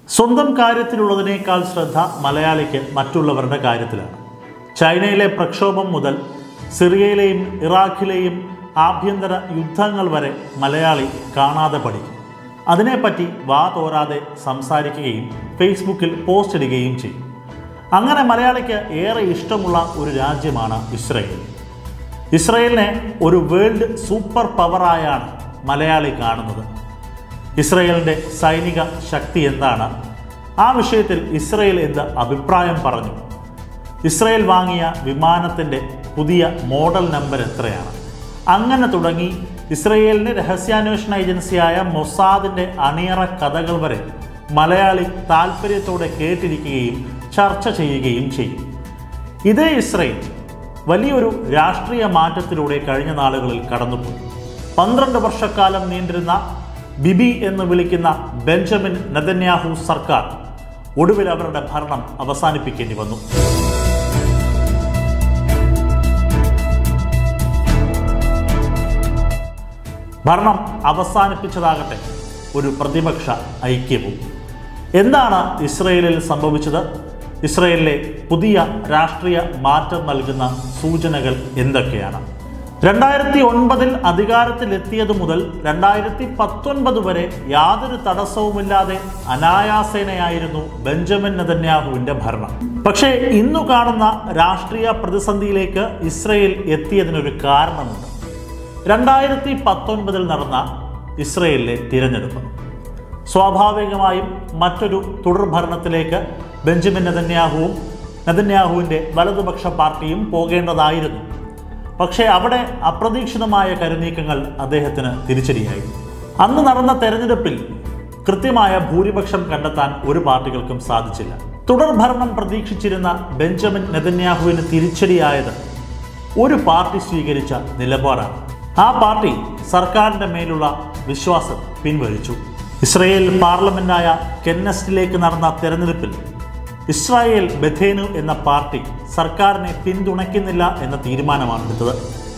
സ്വന്തം കാര്യത്തിലുള്ളതിനേക്കാൾ ശ്രദ്ധ മലയാളിക്ക് മറ്റുള്ളവരുടെ കാര്യത്തിലാണ് ചൈനയിലെ പ്രക്ഷോഭം മുതൽ സിറിയയിലെയും ഇറാഖിലെയും ആഭ്യന്തര യുദ്ധങ്ങൾ വരെ മലയാളി കാണാതെ പഠിക്കും അതിനെപ്പറ്റി വാ തോരാതെ സംസാരിക്കുകയും ഫേസ്ബുക്കിൽ പോസ്റ്റ് ഇടുകയും ചെയ്യും അങ്ങനെ മലയാളിക്ക് ഏറെ ഇഷ്ടമുള്ള ഒരു രാജ്യമാണ് ഇസ്രയേൽ ഇസ്രയേലിനെ ഒരു വേൾഡ് സൂപ്പർ പവറായാണ് മലയാളി കാണുന്നത് ഇസ്രയേലിൻ്റെ സൈനിക ശക്തി എന്താണ് ആ വിഷയത്തിൽ ഇസ്രയേൽ എന്ത് അഭിപ്രായം പറഞ്ഞു ഇസ്രയേൽ വാങ്ങിയ വിമാനത്തിൻ്റെ പുതിയ മോഡൽ നമ്പർ എത്രയാണ് അങ്ങനെ തുടങ്ങി ഇസ്രയേലിൻ്റെ രഹസ്യാന്വേഷണ ഏജൻസിയായ മൊസാദിൻ്റെ അണിയറ കഥകൾ വരെ മലയാളി താല്പര്യത്തോടെ കേട്ടിരിക്കുകയും ചർച്ച ചെയ്യുകയും ചെയ്യും ഇതേ ഇസ്രയേൽ വലിയൊരു രാഷ്ട്രീയ മാറ്റത്തിലൂടെ കഴിഞ്ഞ നാളുകളിൽ കടന്നുപോയി പന്ത്രണ്ട് വർഷക്കാലം നീണ്ടിരുന്ന ബിബി എന്ന് വിളിക്കുന്ന ബെഞ്ചമിൻ നെതന്യാഹു സർക്കാർ ഒടുവിൽ അവരുടെ ഭരണം അവസാനിപ്പിക്കേണ്ടി വന്നു ഭരണം അവസാനിപ്പിച്ചതാകട്ടെ ഒരു പ്രതിപക്ഷ ഐക്യവും എന്താണ് ഇസ്രയേലിൽ സംഭവിച്ചത് ഇസ്രയേലിലെ പുതിയ രാഷ്ട്രീയ മാറ്റം നൽകുന്ന സൂചനകൾ എന്തൊക്കെയാണ് രണ്ടായിരത്തി ഒൻപതിൽ അധികാരത്തിലെത്തിയതു മുതൽ രണ്ടായിരത്തി പത്തൊൻപത് വരെ യാതൊരു തടസ്സവുമില്ലാതെ അനായാസേനയായിരുന്നു ബെഞ്ചമിൻ നെതന്യാഹുവിന്റെ ഭരണം പക്ഷേ ഇന്നു കാണുന്ന രാഷ്ട്രീയ പ്രതിസന്ധിയിലേക്ക് ഇസ്രയേൽ എത്തിയതിനൊരു കാരണമുണ്ട് രണ്ടായിരത്തി പത്തൊൻപതിൽ നടന്ന ഇസ്രയേലിലെ തിരഞ്ഞെടുപ്പ് സ്വാഭാവികമായും മറ്റൊരു തുടർഭരണത്തിലേക്ക് ബെഞ്ചമിൻ നെതന്യാഹുവും നെതന്യാഹുവിൻ്റെ വലതുപക്ഷ പാർട്ടിയും പോകേണ്ടതായിരുന്നു പക്ഷേ അവിടെ അപ്രതീക്ഷിതമായ കരുനീക്കങ്ങൾ അദ്ദേഹത്തിന് തിരിച്ചടിയായി അന്ന് നടന്ന തെരഞ്ഞെടുപ്പിൽ കൃത്യമായ ഭൂരിപക്ഷം കണ്ടെത്താൻ ഒരു പാർട്ടികൾക്കും സാധിച്ചില്ല തുടർഭരണം പ്രതീക്ഷിച്ചിരുന്ന ബെഞ്ചമിൻ നെതന്യാഹുവിന് തിരിച്ചടിയായത് ഒരു പാർട്ടി സ്വീകരിച്ച നിലപാടാണ് ആ പാർട്ടി സർക്കാരിൻ്റെ മേലുള്ള വിശ്വാസം പിൻവലിച്ചു ഇസ്രയേൽ പാർലമെന്റായ കെന്നസ്റ്റിലേക്ക് നടന്ന തെരഞ്ഞെടുപ്പിൽ ഇസ്രായേൽ ബഥേനു എന്ന പാർട്ടി സർക്കാരിനെ പിന്തുണയ്ക്കുന്നില്ല എന്ന തീരുമാനമാണ് എടുത്തത്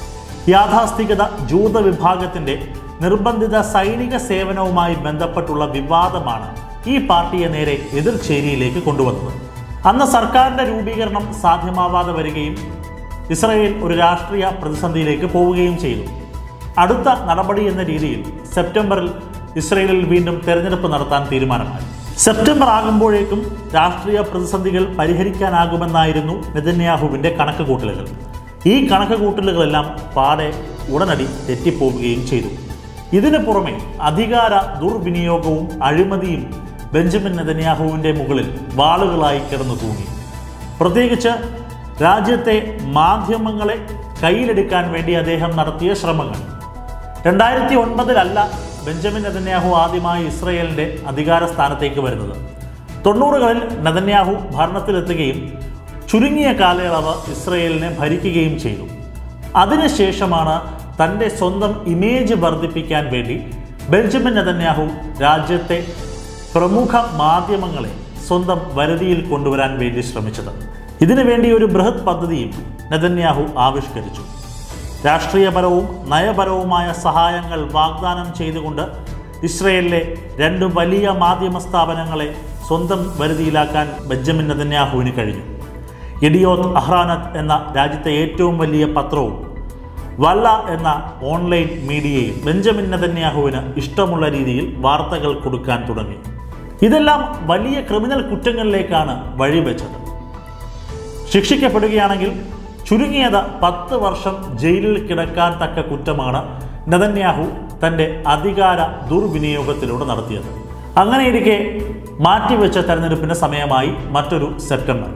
യാഥാസ്ഥികത ജൂത വിഭാഗത്തിന്റെ നിർബന്ധിത സൈനിക സേവനവുമായി ബന്ധപ്പെട്ടുള്ള വിവാദമാണ് ഈ പാർട്ടിയെ നേരെ എതിർചേരിയിലേക്ക് കൊണ്ടുവന്നത് അന്ന് സർക്കാരിന്റെ രൂപീകരണം സാധ്യമാവാതെ വരികയും ഇസ്രായേൽ ഒരു രാഷ്ട്രീയ പ്രതിസന്ധിയിലേക്ക് പോവുകയും ചെയ്തു അടുത്ത നടപടി എന്ന രീതിയിൽ സെപ്റ്റംബറിൽ ഇസ്രയേലിൽ വീണ്ടും തെരഞ്ഞെടുപ്പ് നടത്താൻ തീരുമാനമായി സെപ്റ്റംബർ ആകുമ്പോഴേക്കും രാഷ്ട്രീയ പ്രതിസന്ധികൾ പരിഹരിക്കാനാകുമെന്നായിരുന്നു നെതന്യാഹുവിൻ്റെ കണക്കുകൂട്ടലുകൾ ഈ കണക്കുകൂട്ടലുകളെല്ലാം പാടെ ഉടനടി തെറ്റിപ്പോവുകയും ചെയ്തു ഇതിനു പുറമെ അധികാര ദുർവിനിയോഗവും അഴിമതിയും ബെഞ്ചമിൻ നെതന്യാഹുവിൻ്റെ മുകളിൽ വാളുകളായി കിടന്നു തൂങ്ങി പ്രത്യേകിച്ച് രാജ്യത്തെ മാധ്യമങ്ങളെ കയ്യിലെടുക്കാൻ വേണ്ടി അദ്ദേഹം നടത്തിയ ശ്രമങ്ങൾ രണ്ടായിരത്തി ഒൻപതിലല്ല ബെഞ്ചമിൻ നെതന്യാഹു ആദ്യമായി ഇസ്രയേലിൻ്റെ അധികാര സ്ഥാനത്തേക്ക് വരുന്നത് തൊണ്ണൂറുകളിൽ നെതന്യാഹു ഭരണത്തിലെത്തുകയും ചുരുങ്ങിയ കാലയളവ് ഇസ്രയേലിനെ ഭരിക്കുകയും ചെയ്തു അതിനുശേഷമാണ് തൻ്റെ സ്വന്തം ഇമേജ് വർദ്ധിപ്പിക്കാൻ വേണ്ടി ബെഞ്ചമിൻ നെതന്യാഹു രാജ്യത്തെ പ്രമുഖ മാധ്യമങ്ങളെ സ്വന്തം വരുതിയിൽ കൊണ്ടുവരാൻ വേണ്ടി ശ്രമിച്ചത് ഇതിനുവേണ്ടി ഒരു ബൃഹത് പദ്ധതിയും നെതന്യാഹു ആവിഷ്കരിച്ചു രാഷ്ട്രീയപരവും നയപരവുമായ സഹായങ്ങൾ വാഗ്ദാനം ചെയ്തുകൊണ്ട് ഇസ്രയേലിലെ രണ്ട് വലിയ മാധ്യമ സ്ഥാപനങ്ങളെ സ്വന്തം വരുതിയിലാക്കാൻ ബെഞ്ചമിൻ നെതന്യാഹുവിന് കഴിഞ്ഞു ഇഡിയോത്ത് അഹ്റാനത്ത് എന്ന രാജ്യത്തെ ഏറ്റവും വലിയ പത്രവും വല്ല എന്ന ഓൺലൈൻ മീഡിയയും ബെഞ്ചമിൻ നെതന്യാഹുവിന് ഇഷ്ടമുള്ള രീതിയിൽ വാർത്തകൾ കൊടുക്കാൻ തുടങ്ങി ഇതെല്ലാം വലിയ ക്രിമിനൽ കുറ്റങ്ങളിലേക്കാണ് വഴിവെച്ചത് ശിക്ഷിക്കപ്പെടുകയാണെങ്കിൽ ചുരുങ്ങിയത് പത്ത് വർഷം ജയിലിൽ കിടക്കാൻ തക്ക കുറ്റമാണ് നെതന്യാഹു തൻ്റെ അധികാര ദുർവിനിയോഗത്തിലൂടെ നടത്തിയത് അങ്ങനെയിരിക്കെ മാറ്റിവെച്ച തെരഞ്ഞെടുപ്പിൻ്റെ സമയമായി മറ്റൊരു സെപ്റ്റംബർ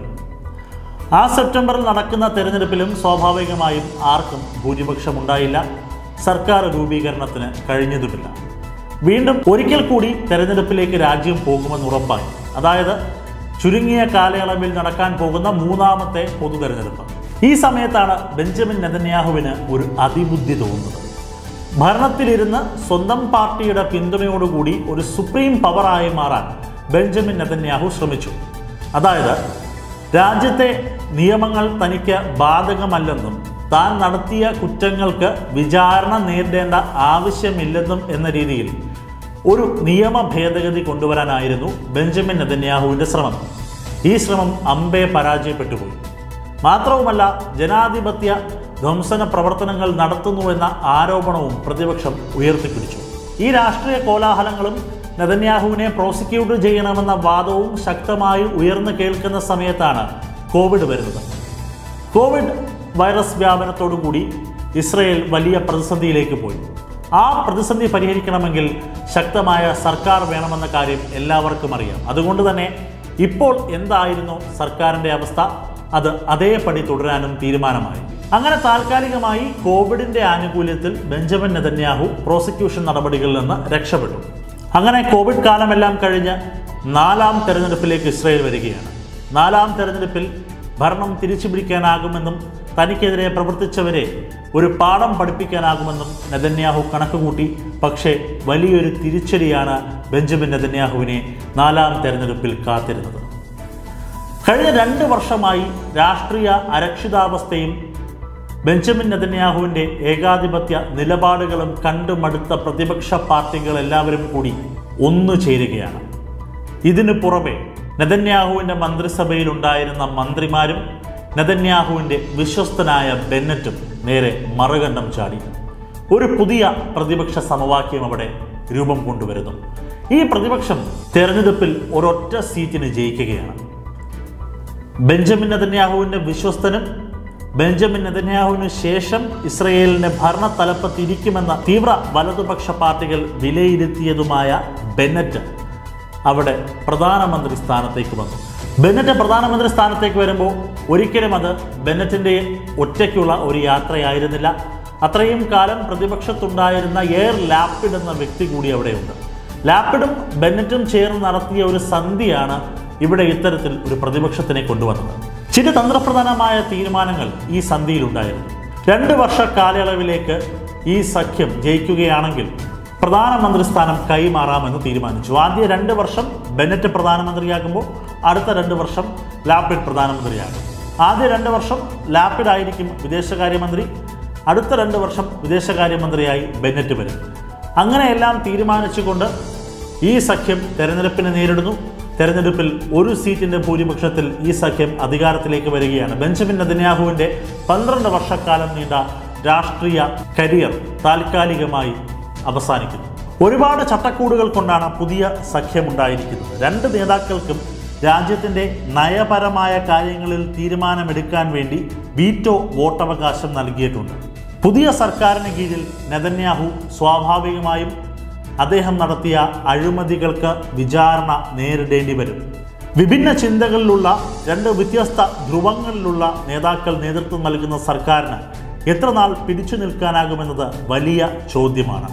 ആ സെപ്റ്റംബറിൽ നടക്കുന്ന തെരഞ്ഞെടുപ്പിലും സ്വാഭാവികമായും ആർക്കും ഭൂരിപക്ഷമുണ്ടായില്ല സർക്കാർ രൂപീകരണത്തിന് കഴിഞ്ഞതുമില്ല വീണ്ടും ഒരിക്കൽ കൂടി തെരഞ്ഞെടുപ്പിലേക്ക് രാജ്യം പോകുമെന്ന് ഉറപ്പായി അതായത് ചുരുങ്ങിയ കാലയളവിൽ നടക്കാൻ പോകുന്ന മൂന്നാമത്തെ പൊതു തെരഞ്ഞെടുപ്പ് ഈ സമയത്താണ് ബെഞ്ചമിൻ നെതന്യാഹുവിന് ഒരു അതിബുദ്ധി തോന്നുന്നത് ഭരണത്തിലിരുന്ന് സ്വന്തം പാർട്ടിയുടെ പിന്തുണയോടുകൂടി ഒരു സുപ്രീം പവറായി മാറാൻ ബെഞ്ചമിൻ നെതന്യാഹു ശ്രമിച്ചു അതായത് രാജ്യത്തെ നിയമങ്ങൾ തനിക്ക് ബാധകമല്ലെന്നും താൻ നടത്തിയ കുറ്റങ്ങൾക്ക് വിചാരണ നേരിടേണ്ട ആവശ്യമില്ലെന്നും എന്ന രീതിയിൽ ഒരു നിയമ ഭേദഗതി കൊണ്ടുവരാനായിരുന്നു ബെഞ്ചമിൻ നെതന്യാഹുവിൻ്റെ ശ്രമം ഈ ശ്രമം അമ്പെ പരാജയപ്പെട്ടുപോയി മാത്രവുമല്ല ജനാധിപത്യ ധ്വംസന പ്രവർത്തനങ്ങൾ നടത്തുന്നുവെന്ന ആരോപണവും പ്രതിപക്ഷം ഉയർത്തിപ്പിടിച്ചു ഈ രാഷ്ട്രീയ കോലാഹലങ്ങളും നെതന്യാഹുവിനെ പ്രോസിക്യൂട്ട് ചെയ്യണമെന്ന വാദവും ശക്തമായി ഉയർന്നു കേൾക്കുന്ന സമയത്താണ് കോവിഡ് വരുന്നത് കോവിഡ് വൈറസ് വ്യാപനത്തോടുകൂടി ഇസ്രയേൽ വലിയ പ്രതിസന്ധിയിലേക്ക് പോയി ആ പ്രതിസന്ധി പരിഹരിക്കണമെങ്കിൽ ശക്തമായ സർക്കാർ വേണമെന്ന കാര്യം എല്ലാവർക്കും അറിയാം അതുകൊണ്ട് തന്നെ ഇപ്പോൾ എന്തായിരുന്നു സർക്കാരിൻ്റെ അവസ്ഥ അത് അതേപടി തുടരാനും തീരുമാനമായി അങ്ങനെ താൽക്കാലികമായി കോവിഡിന്റെ ആനുകൂല്യത്തിൽ ബെഞ്ചമിൻ നെതന്യാഹു പ്രോസിക്യൂഷൻ നടപടികളിൽ നിന്ന് രക്ഷപ്പെട്ടു അങ്ങനെ കോവിഡ് കാലമെല്ലാം കഴിഞ്ഞ് നാലാം തെരഞ്ഞെടുപ്പിലേക്ക് ഇസ്രയേൽ വരികയാണ് നാലാം തെരഞ്ഞെടുപ്പിൽ ഭരണം തിരിച്ചു പിടിക്കാനാകുമെന്നും തനിക്കെതിരെ പ്രവർത്തിച്ചവരെ ഒരു പാഠം പഠിപ്പിക്കാനാകുമെന്നും നെതന്യാഹു കണക്കുകൂട്ടി പക്ഷേ വലിയൊരു തിരിച്ചടിയാണ് ബെഞ്ചമിൻ നെതന്യാഹുവിനെ നാലാം തെരഞ്ഞെടുപ്പിൽ കാത്തിരുന്നത് കഴിഞ്ഞ രണ്ട് വർഷമായി രാഷ്ട്രീയ അരക്ഷിതാവസ്ഥയും ബെഞ്ചമിൻ നെതന്യാഹുവിൻ്റെ ഏകാധിപത്യ നിലപാടുകളും കണ്ടുമടുത്ത പ്രതിപക്ഷ പാർട്ടികൾ എല്ലാവരും കൂടി ഒന്നു ചേരുകയാണ് ഇതിനു പുറമെ നെതന്യാഹുവിൻ്റെ മന്ത്രിസഭയിൽ ഉണ്ടായിരുന്ന മന്ത്രിമാരും നെതന്യാഹുവിൻ്റെ വിശ്വസ്തനായ ബെന്നറ്റും നേരെ മറുകണ്ഠം ചാടി ഒരു പുതിയ പ്രതിപക്ഷ സമവാക്യം അവിടെ രൂപം കൊണ്ടുവരുന്നു ഈ പ്രതിപക്ഷം തെരഞ്ഞെടുപ്പിൽ ഒരൊറ്റ സീറ്റിന് ജയിക്കുകയാണ് ബെഞ്ചമിൻ നെതന്യാഹുവിൻ്റെ വിശ്വസ്തനും ബെഞ്ചമിൻ നെതന്യാഹുവിന് ശേഷം ഇസ്രയേലിന്റെ ഭരണ തലപ്പത്തിരിക്കുമെന്ന തീവ്ര വലതുപക്ഷ പാർട്ടികൾ വിലയിരുത്തിയതുമായ ബെന്നറ്റ് അവിടെ പ്രധാനമന്ത്രി സ്ഥാനത്തേക്ക് വന്നു ബെന്നറ്റ് പ്രധാനമന്ത്രി സ്ഥാനത്തേക്ക് വരുമ്പോൾ ഒരിക്കലും അത് ബെന്നറ്റിൻ്റെ ഒറ്റയ്ക്കുള്ള ഒരു യാത്രയായിരുന്നില്ല അത്രയും കാലം പ്രതിപക്ഷത്തുണ്ടായിരുന്ന എയർ ലാപ്പിഡ് എന്ന വ്യക്തി കൂടി അവിടെയുണ്ട് ലാപ്പിഡും ബെന്നറ്റും ചേർന്ന് നടത്തിയ ഒരു സന്ധിയാണ് ഇവിടെ ഇത്തരത്തിൽ ഒരു പ്രതിപക്ഷത്തിനെ കൊണ്ടുവന്നത് ചില തന്ത്രപ്രധാനമായ തീരുമാനങ്ങൾ ഈ സന്ധിയിലുണ്ടായിരുന്നു രണ്ട് വർഷ കാലയളവിലേക്ക് ഈ സഖ്യം ജയിക്കുകയാണെങ്കിൽ പ്രധാനമന്ത്രി സ്ഥാനം കൈമാറാമെന്ന് തീരുമാനിച്ചു ആദ്യ രണ്ട് വർഷം ബെന്നറ്റ് പ്രധാനമന്ത്രിയാകുമ്പോൾ അടുത്ത രണ്ട് വർഷം ലാപ്പിഡ് പ്രധാനമന്ത്രിയാകും ആദ്യ രണ്ട് വർഷം ലാപ്പിഡ് ആയിരിക്കും വിദേശകാര്യമന്ത്രി അടുത്ത രണ്ട് വർഷം വിദേശകാര്യമന്ത്രിയായി ബെന്നറ്റ് വരും അങ്ങനെയെല്ലാം തീരുമാനിച്ചുകൊണ്ട് ഈ സഖ്യം തെരഞ്ഞെടുപ്പിനെ നേരിടുന്നു തെരഞ്ഞെടുപ്പിൽ ഒരു സീറ്റിന്റെ ഭൂരിപക്ഷത്തിൽ ഈ സഖ്യം അധികാരത്തിലേക്ക് വരികയാണ് ബെഞ്ചമിൻ നെതന്യാഹുവിന്റെ പന്ത്രണ്ട് വർഷക്കാലം നീണ്ട രാഷ്ട്രീയ കരിയർ താൽക്കാലികമായി അവസാനിക്കുന്നു ഒരുപാട് ചട്ടക്കൂടുകൾ കൊണ്ടാണ് പുതിയ സഖ്യമുണ്ടായിരിക്കുന്നത് രണ്ട് നേതാക്കൾക്കും രാജ്യത്തിൻ്റെ നയപരമായ കാര്യങ്ങളിൽ തീരുമാനമെടുക്കാൻ വേണ്ടി വീറ്റോ വോട്ടവകാശം നൽകിയിട്ടുണ്ട് പുതിയ സർക്കാരിന് കീഴിൽ നെതന്യാഹു സ്വാഭാവികമായും അദ്ദേഹം നടത്തിയ അഴിമതികൾക്ക് വിചാരണ നേരിടേണ്ടി വരും വിഭിന്ന ചിന്തകളിലുള്ള രണ്ട് വ്യത്യസ്ത ധ്രുവങ്ങളിലുള്ള നേതാക്കൾ നേതൃത്വം നൽകുന്ന സർക്കാരിന് എത്ര നാൾ പിടിച്ചു നിൽക്കാനാകുമെന്നത് വലിയ ചോദ്യമാണ്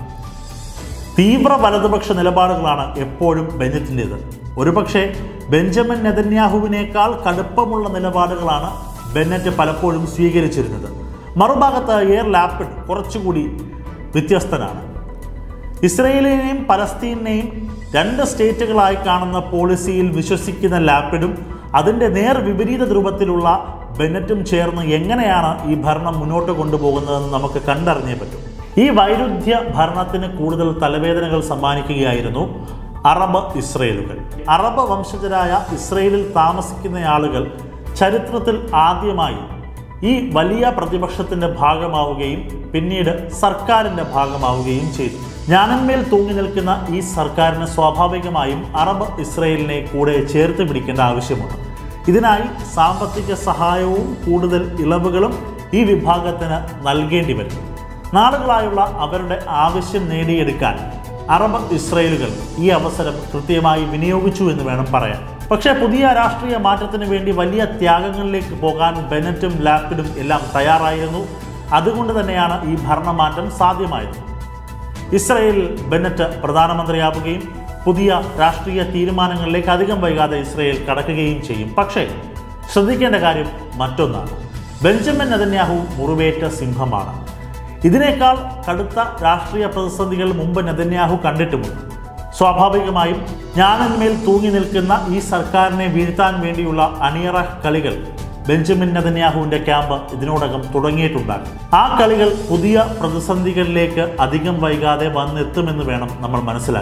തീവ്ര വലതുപക്ഷ നിലപാടുകളാണ് എപ്പോഴും ബെന്നറ്റിൻ്റേത് ഒരുപക്ഷെ ബെഞ്ചമിൻ നെതന്യാഹുവിനേക്കാൾ കടുപ്പമുള്ള നിലപാടുകളാണ് ബെന്നറ്റ് പലപ്പോഴും സ്വീകരിച്ചിരുന്നത് മറുഭാഗത്ത് എയർ ലാപ്പിഡ് കുറച്ചുകൂടി വ്യത്യസ്തനാണ് ഇസ്രയേലിനെയും പലസ്തീനെയും രണ്ട് സ്റ്റേറ്റുകളായി കാണുന്ന പോളിസിയിൽ വിശ്വസിക്കുന്ന ലാപ്പിഡും അതിൻ്റെ നേർ വിപരീത ധ്രുവത്തിലുള്ള ബെന്നറ്റും ചേർന്ന് എങ്ങനെയാണ് ഈ ഭരണം മുന്നോട്ട് കൊണ്ടുപോകുന്നതെന്ന് നമുക്ക് കണ്ടറിഞ്ഞേ പറ്റും ഈ വൈരുദ്ധ്യ ഭരണത്തിന് കൂടുതൽ തലവേദനകൾ സമ്മാനിക്കുകയായിരുന്നു അറബ് ഇസ്രയേലുകൾ അറബ് വംശജരായ ഇസ്രയേലിൽ താമസിക്കുന്ന ആളുകൾ ചരിത്രത്തിൽ ആദ്യമായി ഈ വലിയ പ്രതിപക്ഷത്തിന്റെ ഭാഗമാവുകയും പിന്നീട് സർക്കാരിന്റെ ഭാഗമാവുകയും ചെയ്തു ഞാനന്മേൽ തൂങ്ങി നിൽക്കുന്ന ഈ സർക്കാരിന് സ്വാഭാവികമായും അറബ് ഇസ്രയേലിനെ കൂടെ ചേർത്ത് പിടിക്കേണ്ട ആവശ്യമുണ്ട് ഇതിനായി സാമ്പത്തിക സഹായവും കൂടുതൽ ഇളവുകളും ഈ വിഭാഗത്തിന് നൽകേണ്ടി വരും നാളുകളായുള്ള അവരുടെ ആവശ്യം നേടിയെടുക്കാൻ അറബ് ഇസ്രയേലുകൾ ഈ അവസരം കൃത്യമായി വിനിയോഗിച്ചു എന്ന് വേണം പറയാൻ പക്ഷേ പുതിയ രാഷ്ട്രീയ മാറ്റത്തിന് വേണ്ടി വലിയ ത്യാഗങ്ങളിലേക്ക് പോകാൻ ബെനറ്റും ലാപ്പിഡും എല്ലാം തയ്യാറായിരുന്നു അതുകൊണ്ട് തന്നെയാണ് ഈ ഭരണമാറ്റം സാധ്യമായത് ഇസ്രയേൽ ബെന്നറ്റ് പ്രധാനമന്ത്രിയാവുകയും പുതിയ രാഷ്ട്രീയ തീരുമാനങ്ങളിലേക്ക് അധികം വൈകാതെ ഇസ്രയേൽ കടക്കുകയും ചെയ്യും പക്ഷേ ശ്രദ്ധിക്കേണ്ട കാര്യം മറ്റൊന്നാണ് ബെഞ്ചമിൻ നെതന്യാഹു മുറിവേറ്റ സിംഹമാണ് ഇതിനേക്കാൾ കടുത്ത രാഷ്ട്രീയ പ്രതിസന്ധികൾ മുമ്പ് നെതന്യാഹു കണ്ടിട്ടുമുണ്ട് സ്വാഭാവികമായും ഞാനെന്മേൽ തൂങ്ങി നിൽക്കുന്ന ഈ സർക്കാരിനെ വീഴ്ത്താൻ വേണ്ടിയുള്ള അണിയറ കളികൾ ബെഞ്ചമിൻ നെതന്യാഹുവിന്റെ ക്യാമ്പ് ഇതിനോടകം തുടങ്ങിയിട്ടുണ്ടാകും ആ കളികൾ പുതിയ പ്രതിസന്ധികളിലേക്ക് അധികം വൈകാതെ വന്നെത്തുമെന്ന് വേണം നമ്മൾ മനസ്സിലാക്കാൻ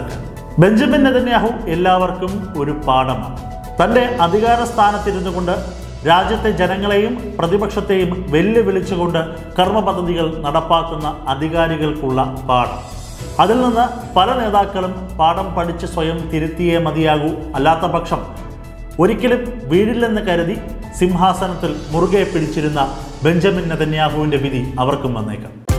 ബെഞ്ചമിൻ നെതന്യാഹു എല്ലാവർക്കും ഒരു പാഠമാണ് തൻ്റെ അധികാര സ്ഥാനത്തിരുന്നു കൊണ്ട് രാജ്യത്തെ ജനങ്ങളെയും പ്രതിപക്ഷത്തെയും വെല്ലുവിളിച്ചുകൊണ്ട് കർമ്മ പദ്ധതികൾ നടപ്പാക്കുന്ന അധികാരികൾക്കുള്ള പാഠം അതിൽ നിന്ന് പല നേതാക്കളും പാഠം പഠിച്ച് സ്വയം തിരുത്തിയേ മതിയാകൂ അല്ലാത്ത പക്ഷം ഒരിക്കലും വീഴില്ലെന്ന് കരുതി സിംഹാസനത്തിൽ മുറുകെ പിടിച്ചിരുന്ന ബെഞ്ചമിൻ നെതന്യാഹുവിൻ്റെ വിധി അവർക്കും വന്നേക്കാം